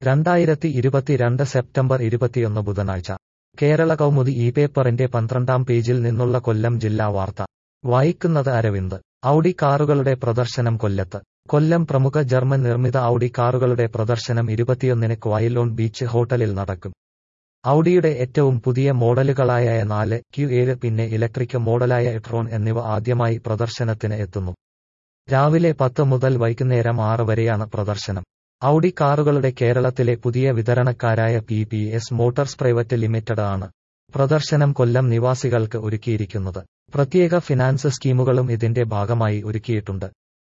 രണ്ടായിരത്തി ഇരുപത്തിരണ്ട് സെപ്റ്റംബർ ഇരുപത്തിയൊന്ന് ബുധനാഴ്ച കേരള കൗമുദി ഈ പേപ്പറിന്റെ പന്ത്രണ്ടാം പേജിൽ നിന്നുള്ള കൊല്ലം ജില്ലാ വാർത്ത വായിക്കുന്നത് അരവിന്ദ് ഔഡി കാറുകളുടെ പ്രദർശനം കൊല്ലത്ത് കൊല്ലം പ്രമുഖ ജർമ്മൻ നിർമ്മിത ഔഡി കാറുകളുടെ പ്രദർശനം ഇരുപത്തിയൊന്നിന് ക്വൈലോൺ ബീച്ച് ഹോട്ടലിൽ നടക്കും ഔഡിയുടെ ഏറ്റവും പുതിയ മോഡലുകളായ എ നാല് ക്യു ഏഴ് പിന്നെ ഇലക്ട്രിക് മോഡലായ എട്രോൺ എന്നിവ ആദ്യമായി പ്രദർശനത്തിന് എത്തുന്നു രാവിലെ പത്ത് മുതൽ വൈകുന്നേരം ആറ് വരെയാണ് പ്രദർശനം ഔഡി കാറുകളുടെ കേരളത്തിലെ പുതിയ വിതരണക്കാരായ P P S motors private limited ആണ് പ്രദർശനം കൊല്ലം നിവാസികൾക്ക് ഒരുക്കിയിരിക്കുന്നത് പ്രത്യേക ഫിനാൻസ് സ്കീമുകളും ഇതിന്റെ ഭാഗമായി ഒരുക്കിയിട്ടുണ്ട്